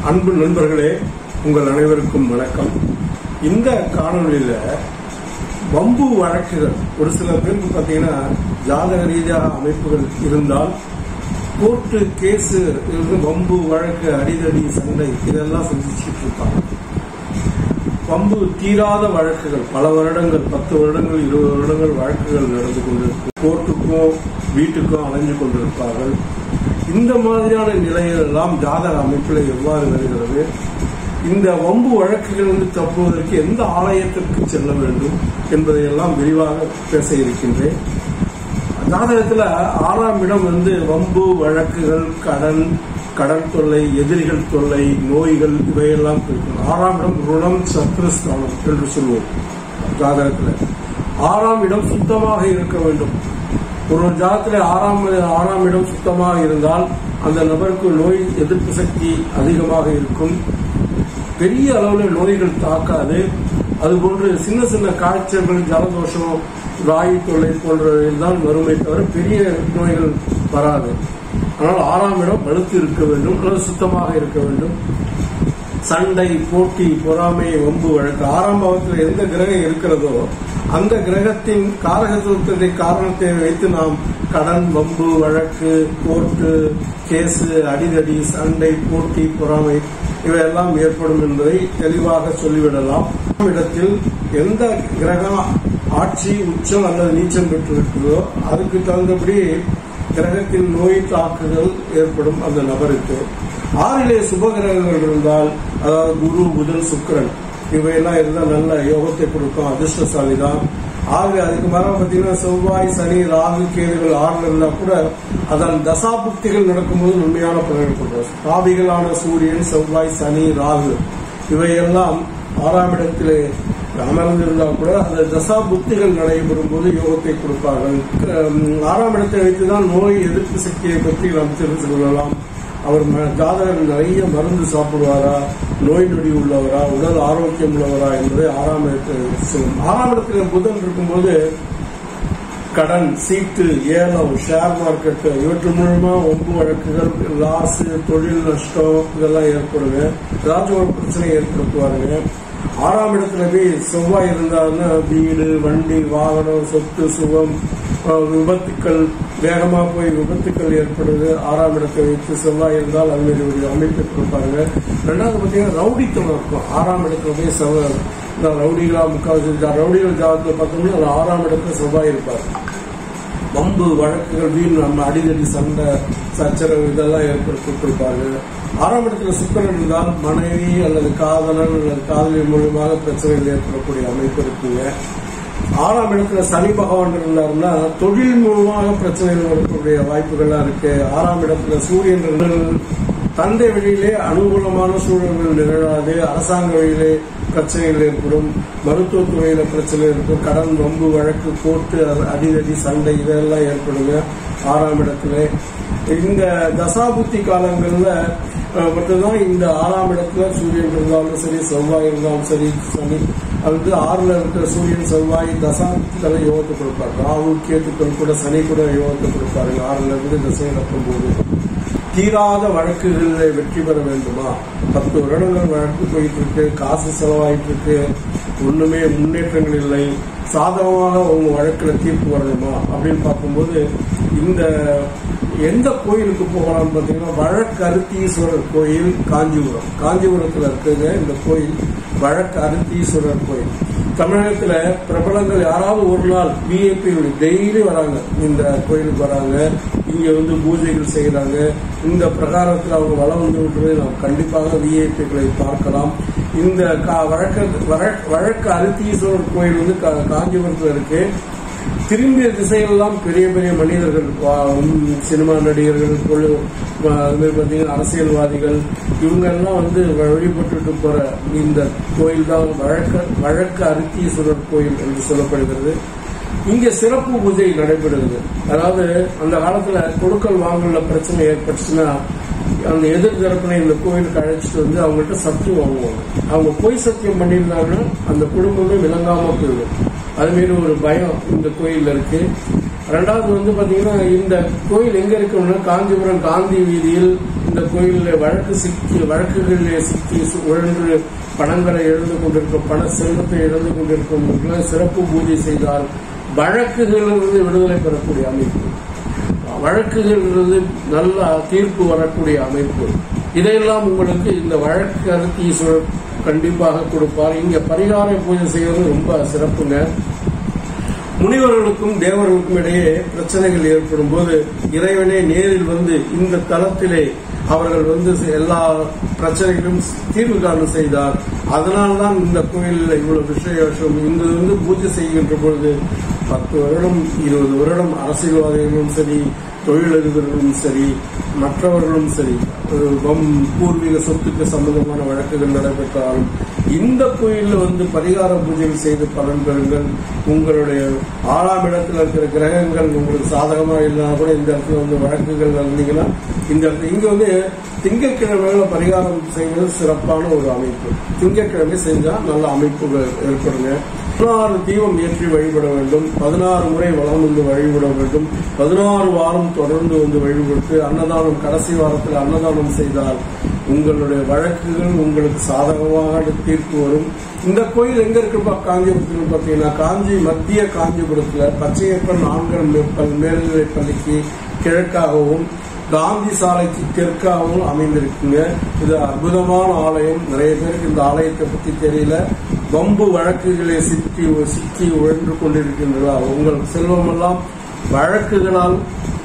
அன்பு நண்பர்களே உங்கள் அனைவருக்கும் வணக்கம் இந்த காணொலியில வம்பு வழக்குகள் ஒரு சில பேருக்கு பார்த்தீங்கன்னா ஜாதக ரீதியாக அமைப்புகள் இருந்தால் கோர்ட்டு கேஸு இருந்து வம்பு வழக்கு அடிதடி சண்டை இதெல்லாம் சந்திச்சுட்டு இருப்பாங்க வம்பு தீராத வழக்குகள் பல வருடங்கள் பத்து வருடங்கள் இருபது வருடங்கள் வழக்குகள் நடந்து கொண்டிருக்கு கோர்ட்டுக்கும் வீட்டுக்கும் அலைஞ்சு கொண்டிருப்பார்கள் இந்த மாதிரியான நிலைகள் எல்லாம் ஜாதக அமைப்பில் எவ்வாறு வருகிறது இந்த வம்பு வழக்குகளிலிருந்து தப்புவதற்கு எந்த ஆலயத்திற்கு செல்ல வேண்டும் என்பதையெல்லாம் விரிவாக பேச இருக்கின்றேன் ஜாதகத்துல ஆறாம் இடம் வந்து வம்பு வழக்குகள் கடன் கடன் தொல்லை எதிரிகள் தொல்லை நோய்கள் இவையெல்லாம் இருக்கும் ஆறாம் இடம் ருணம் சத்ருஸ்தானம் என்று சொல்வோம் ஜாதகத்துல ஆறாம் இடம் சுத்தமாக இருக்க வேண்டும் ஒரு ஜாதகத்துல ஆறாம் ஆறாம் இடம் சுத்தமாக இருந்தால் அந்த நபருக்கு நோய் எதிர்ப்பு சக்தி அதிகமாக இருக்கும் பெரிய அளவில் நோய்கள் தாக்காது அதுபோன்று சின்ன சின்ன காய்ச்சல்கள் ஜலதோஷம் வாயு தொல்லை போன்றவைகள் தான் வருமே தவிர பெரிய நோய்கள் வராது ஆனால் ஆறாம் இடம் வலுத்து இருக்க வேண்டும் அல்லது சுத்தமாக இருக்க வேண்டும் சண்டை போட்டி பொறாமை வம்பு வழக்கு ஆறாம் பாவத்தில் எந்த கிரகம் இருக்கிறதோ அந்த கிரகத்தின் காரகத்துவத்தை காரணத்தை வைத்து நாம் கடன் வம்பு வழக்கு கோர்ட்டு கேஸு அடிதடி சண்டை போட்டி பொறாமை இவையெல்லாம் ஏற்படும் என்பதை தெளிவாக சொல்லிவிடலாம் இடத்தில் எந்த கிரகம் ஆட்சி உச்சம் அல்லது நீச்சம் பெற்றிருக்கிறதோ அதுக்கு தகுந்தபடி கிரகத்தின் நோய் தாக்குதல் ஏற்படும் அந்த நபருக்கு ஆறிலே சுபகிரகங்கள் இருந்தால் அதாவது குரு புதன் சுக்கரன் இவையெல்லாம் இருந்தால் நல்ல யோகத்தை கொடுக்கும் அதிர்ஷ்டசாலி தான் ஆகவே அதுக்கு மேல பாத்தீங்கன்னா செவ்வாய் சனி ராகு கேதுகள் ஆறுல இருந்தா கூட அதன் தசாபுக்திகள் நடக்கும்போது உண்மையான பலன்கள் கொடுக்கும் பாவிகளான சூரியன் செவ்வாய் சனி ராகு இவையெல்லாம் ஆறாம் இடத்திலே அமர்ந்திருந்தா கூட அந்த தசா புத்திகள் நடைபெறும் போது யோகத்தை கொடுப்பார்கள் ஆறாம் இடத்தை வைத்துதான் நோய் எதிர்ப்பு சக்தியை பற்றி நாம் தெரிந்து கொள்ளலாம் அவர் ஜாதகர் நிறைய மருந்து சாப்பிடுவாரா நோய் நொடி உள்ளவரா உடல் ஆரோக்கியம் உள்ளவரா என்பதை ஆறாம் இடத்தில் சொல்லும் ஆறாம் இடத்துல புதன் இருக்கும்போது கடன் சீட்டு ஏலம் ஷேர் மார்க்கெட் இவற்று மூலமா ஒம்பு வழக்குகள் லாஸ் தொழில் நஷ்டம் இதெல்லாம் ஏற்படுங்க ஏதாச்சும் ஒரு பிரச்சனை ஏற்படுத்துவாருங்க ஆறாம் இடத்துல போய் செவ்வாய் இருந்தாருன்னா வீடு வண்டி வாகனம் சொத்து சுகம் விபத்துக்கள் வேகமா போய் விபத்துக்கள் ஏற்படுது ஆறாம் இடத்தை வைத்து செவ்வாய் இருந்தால் அது மாதிரி ஒரு அமைப்பு கொடுப்பாங்க ரெண்டாவது பார்த்தீங்கன்னா ரவுடித்தனம் இருக்கும் ஆறாம் இடத்துல போய் செவ்வாய் இந்த ரவுடிகளா முக்காவது ரவுடிகள் ஜாதகத்தில் பார்த்தோம்னா அது ஆறாம் இடத்துல செவ்வாய் இருப்பார் வம்பு வழக்குகள் வீண் நம்ம அடிதடி சண்டை சச்சரவு இதெல்லாம் ஏற்படுத்தி கொடுப்பாங்க ஆறாம் இடத்துல சுக்கரன் இருந்தால் மனைவி அல்லது காதலன் அல்லது காதலி மூலியமாக பிரச்சனைகள் ஏற்படக்கூடிய அமைப்பு இருக்குங்க ஆறாம் இடத்துல சனி பகவான் இருந்தாருன்னா தொழில் மூலமாக பிரச்சனைகள் வரக்கூடிய வாய்ப்புகள்லாம் இருக்கு ஆறாம் இடத்துல சூரியன் தந்தை வழியிலே அனுகூலமான சூழல்கள் நிகழாது அரசாங்க வழியிலே பிரச்சனைகள் ஏற்படும் மருத்துவத்துறையில பிரச்சனை இருக்கும் கடன் வம்பு வழக்கு கோர்ட்டு அடிதடி சண்டை இதெல்லாம் ஏற்படுங்க ஆறாம் இடத்துல இந்த தசாபுத்தி காலங்கள்ல மட்டும்தான் இந்த ஆறாம் இடத்துல சூரியன் இருந்தாலும் சரி செவ்வாய் இருந்தாலும் சரி சனி வந்து ஆறுல இருக்கிற சூரியன் செவ்வாய் தசாபுத்திகளை யோகத்தை கொடுப்பாரு ராகு கேத்துக்கள் கூட சனி கூட யோகத்தை கொடுப்பாருங்க ஆறுல இருந்து திசை நடக்கும் போது தீராத வழக்குகளில் வெற்றி பெற வேண்டுமா பத்து வருடங்கள் வழக்கு போயிட்டு இருக்கு காசு செலவாயிட்டு இருக்கு ஒண்ணுமே முன்னேற்றங்கள் இல்லை சாதகமாக உங்க வழக்குல தீர்ப்பு வரணுமா அப்படின்னு பார்க்கும்போது இந்த எந்த கோயிலுக்கு போகலாம்னு பார்த்தீங்கன்னா வழக்கருத்தீஸ்வரர் கோயில் காஞ்சிபுரம் காஞ்சிபுரத்தில் இருக்குங்க இந்த கோயில் வழக்கருத்தீஸ்வரர் கோயில் தமிழகத்துல பிரபலங்கள் யாராவது ஒரு நாள் பிஏபி டெய்லி வராங்க இந்த கோயிலுக்கு வராங்க இங்க வந்து பூஜைகள் செய்யறாங்க இந்த பிரகாரத்தில் அவங்க வளம் வந்து விட்டுறது நாம் கண்டிப்பாக விஐபிகளை பார்க்கலாம் இந்த வழக்க வழக்கு அருத்தீஸ்வரர் கோயில் வந்து காஞ்சிபுரத்தில் இருக்கு திரும்பிய திசையெல்லாம் பெரிய பெரிய மனிதர்கள் சினிமா நடிகர்கள் அது மாதிரி பார்த்தீங்கன்னா அரசியல்வாதிகள் இவங்க எல்லாம் வந்து வழிபட்டுட்டு போற இந்த கோயில் தான் வழக்க வழக்கு அருத்தீஸ்வரர் கோயில் என்று சொல்லப்படுகிறது இங்க சிறப்பு பூஜை நடைபெறுகிறது அதாவது அந்த காலத்துல கொடுக்கல் வாங்கல பிரச்சனை ஏற்பட்டுச்சுன்னா அந்த எதிர் தரப்பினை இந்த கோயிலுக்கு அழைச்சிட்டு வந்து அவங்கள்ட்ட சத்தியம் வாங்குவாங்க அவங்க பொய் சத்தியம் பண்ணியிருந்தாங்கன்னா அந்த குடும்பமே விளங்காம போயிடும் அதுமாரி ஒரு பயம் இந்த கோயில்ல இருக்கு ரெண்டாவது வந்து பாத்தீங்கன்னா இந்த கோயில் எங்க இருக்குன்னா காஞ்சிபுரம் காந்தி வீதியில் இந்த இந்த கோயிலில் வழக்கு சிக்கி வழக்குகளிலே சிக்கி சு- உழன்று பணங்களை இழந்து கொண்டிருக்கும் பண செல்வத்தை இழந்து கொண்டிருக்கும் சிறப்பு பூஜை செய்தால் வழக்குகளிலிருந்து விடுதலை பெறக்கூடிய அமைப்பு வழக்குகளிலிருந்து நல்ல தீர்ப்பு வரக்கூடிய அமைப்பு இதையெல்லாம் உங்களுக்கு இந்த வழக்கு அறுத்தி ஈஸ்வரர் கண்டிப்பாக கொடுப்பார் இங்க பரிகார பூஜை செய்வது ரொம்ப சிறப்புங்க முனிவர்களுக்கும் தேவர்களுக்கும் இடையே பிரச்சனைகள் ஏற்படும் போது இறைவனே நேரில் வந்து இந்த தளத்திலே அவர்கள் வந்து எல்லா பிரச்சனைகளும் தீர்வு காண செய்தார் அதனால்தான் இந்த கோயிலில் இவ்வளவு விசேஷம் இங்கு வந்து பூஜை செய்கின்ற பொழுது பத்து வருடம் இருபது வருடம் அரசியல்வாதிகளும் சரி தொழிலதிபர்களும் சரி மற்றவர்களும் சரி ஒரு வம் பூர்வீக சொத்துக்கு சம்பந்தமான வழக்குகள் நடைபெற்றாலும் இந்த கோயிலில் வந்து பரிகார பூஜைகள் செய்து பலன் பெறுங்கள் உங்களுடைய ஆறாம் இடத்துல இருக்கிற கிரகங்கள் உங்களுக்கு சாதகமா இல்லைனா கூட இந்த இடத்துல வந்து வழக்குகள் இருந்தீங்கன்னா இந்த இடத்துல இங்க வந்து திங்கட்கிழமையில பரிகாரம் செய்வது சிறப்பான ஒரு அமைப்பு திங்கட்கிழமை செஞ்சா நல்ல அமைப்புகள் ஏற்படுங்க பதினாறு தீபம் ஏற்றி வழிபட வேண்டும் பதினாறு முறை வளம் வந்து வழிபட வேண்டும் பதினாறு வாரம் தொடர்ந்து வந்து வழிபட்டு அன்னதானம் கடைசி வாரத்தில் அன்னதானம் செய்தால் உங்களுடைய வழக்குகள் உங்களுக்கு சாதகமாக தீர்ப்பு வரும் இந்த கோயில் எங்க இருக்குப்பா காஞ்சிபுரத்தில் பார்த்தீங்கன்னா காஞ்சி மத்திய காஞ்சிபுரத்துல பச்சையப்பன் ஆண்கள் மேற்பல் மேல்நிலைப் பள்ளிக்கு கிழக்காகவும் காந்தி சாலைக்கு தெற்காகவும் அமைந்திருக்குங்க இது அற்புதமான ஆலயம் நிறைய பேருக்கு இந்த ஆலயத்தை பத்தி தெரியல வம்பு வழக்குகளை சிக்கி சிக்கி உழன்று கொண்டிருக்கின்றதா உங்கள் செல்வமெல்லாம் வழக்குகளால்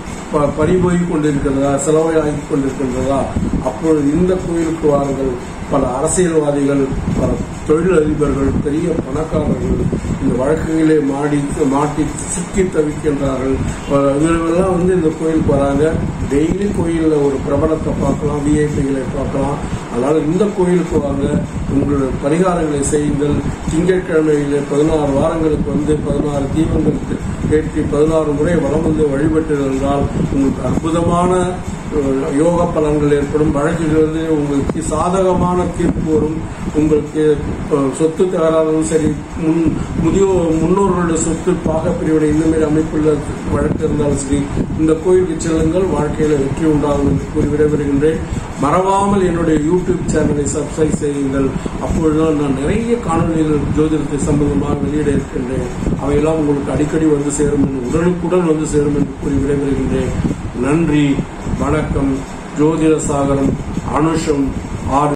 ப- பறிபோய் கொண்டிருக்கிறதா செலவாகி கொண்டிருக்கின்றதா அப்பொழுது இந்த கோயிலுக்கு வாருங்கள் பல அரசியல்வாதிகள் பல தொழிலதிபர்கள் பெரிய பணக்காரர்கள் இந்த வழக்குகளே மாடி மாட்டி சிக்கி தவிக்கின்றார்கள் ப- இவர்களெல்லாம் வந்து இந்த கோயிலுக்கு வராங்க டெய்லி கோயில்ல ஒரு பிரபலத்தை பார்க்கலாம் விஐபிகளை பார்க்கலாம் அதனால இந்த கோயிலுக்கு வாங்க உங்களுடைய பரிகாரங்களை செய்யுங்கள் திங்கட்கிழமையில பதினாறு வாரங்களுக்கு வந்து பதினாறு தீபங்கள் ஏற்றி பதினாறு முறை வலம் வந்து வழிபட்டு இருந்தால் உங்களுக்கு அற்புதமான அஹ், யோக பலன்கள் ஏற்படும் வழக்குகள் வந்து உங்களுக்கு சாதகமான தீர்ப்பு வரும் உங்களுக்கு அஹ், சொத்து தகராறும் சரி முன் முதியோர் முன்னோர்களுடைய சொத்து பாகப்பிரிவினை இந்த மாதிரி அமைப்புள்ள வழக்கு இருந்தாலும் சரி இந்த கோயிலுக்கு செல்லுங்கள் வாழ்க்கையில வெற்றி உண்டாகும் என்று கூறி விடைபெறுகின்றேன் மறவாமல் என்னுடைய யூடியூப் சேனலை சப்ஸ்கிரைப் செய்யுங்கள் அப்பொழுதுதான் நான் நிறைய காணொலிகள் ஜோதிடத்தை சம்பந்தமாக வெளியிட இருக்கின்றேன் அவையெல்லாம் உங்களுக்கு அடிக்கடி வந்து சேரும் என்று உடனுக்குடன் வந்து சேரும் என்று கூறி விடைபெறுகின்றேன் நன்றி வணக்கம் ஜோதிட சாகரம் அனுஷம் ஆர்